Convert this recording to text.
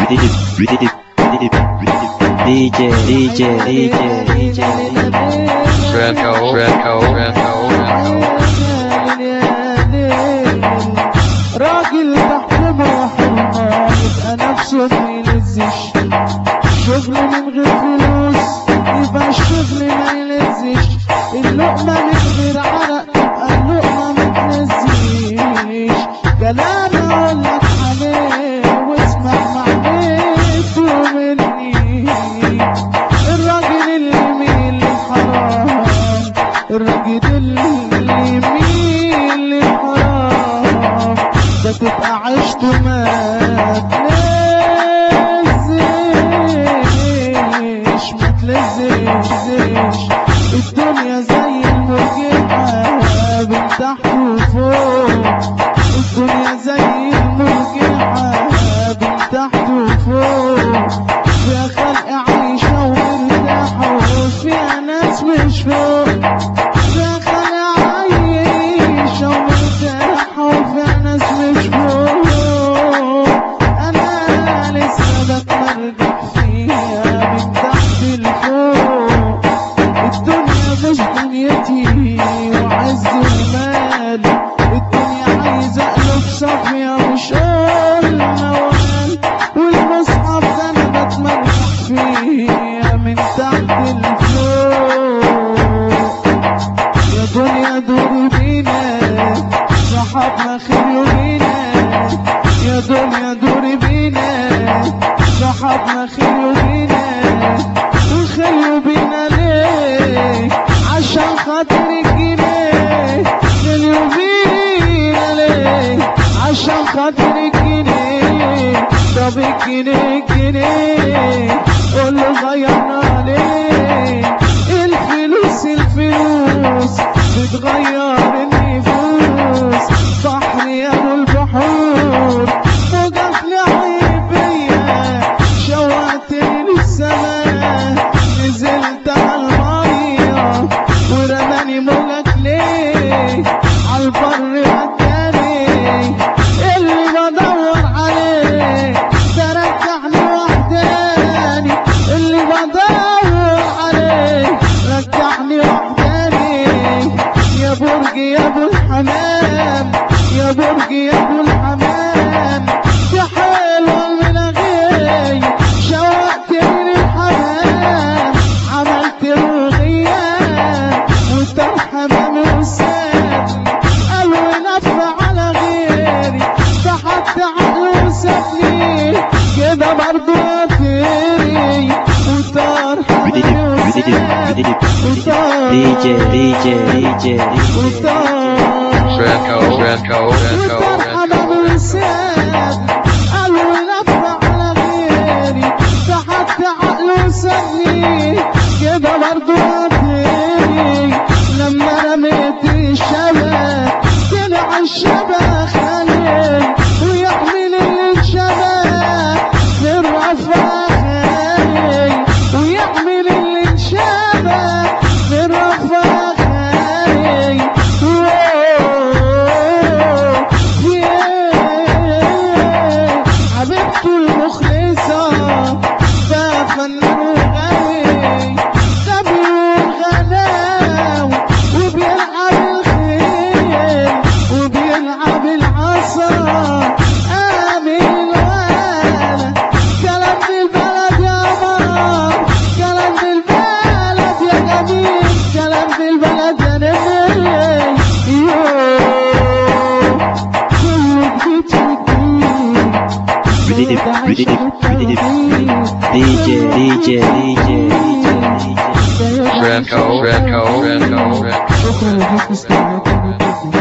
DJ, DJ, DJ, DJ, Franco, Franco, Franco, راجل تحت حرمان يبقى نفسه ما يلزش شغل من غير فلوس يبقى الشغل ما يلزش اللقمة من غير عرق تبقى اللقمة ما تلزش كلام اقول لك عليه واسمع معنيته مني الراجل اللي يميل للحرام الراجل اللي يميل للحرام ده تبقى عشت ما تلزش ما تلزش الدنيا زي المرجحة من تحت وفوق الدنيا زي المرجحة من تحت وفوق فيها خلق عايشة ومرتاحة وفيها ناس مش فوق فيها خلق عايشة ومرتاحة وفيها ناس مش فوق أنا لسه بتمرجح فيها من تحت لفوق الدنيا مش دنيتي وعز المال الدنيا عايزة قلوب صافية مش قول موال والمصحف ده أنا بتمرجح فيها من تحت لفوق يا دنيا دوري بينا صحابنا خلوا بينا يا دنيا دوري بينا صحابنا خلوا بينا وخلوا بينا ليه عشان خاطر الجنيه خلوا بينا ليه عشان خاطر الجنيه طب الجنيه الجنيه قول له غيرنا ليه الفلوس الفلوس بتغير النفوس بحر يا ابو البحور وقف لي عيبية شوقتني للسماء نزلت على المية ورماني موجك ليه عالبر وداني اللي بدور عليه ده رجعني وحداني اللي بدور عليه رجعني وحداني يا برج يا ابو الحمام يا برج يا ابو الحمام يا حلوة المناغير شوقتني للحمام عملت الغياب وانت الحمام وسابني قالوا نفع على غيري فحتى عقله وسابني كده برضه هتيري وطار حمامي وسابني وطار DJ, DJ, DJ, Franco, Franco, Franco, وطار Franco. حمامي وسابني قالوا نفع على غيري فحتى عقله وسابني كده برضه هتيري لما رميت الشبك طلع الشبك خليل ويحمل الشبك في الرفا خالي ويحمل الشبك في الرفا خالي حبيبته المخلصة ده فنان غني ده بيقول غناوي وبيلعب الخيل وبيلعب العصا آمن الوالد كلام بالبلد يا مار كلام بالبلد يا جميل كلام بالبلد يا نمر يوه كل جديد DJ, DJ, DJ, DJ, Franco, Franco, Franco, Franco. شكرا لكم استماعكم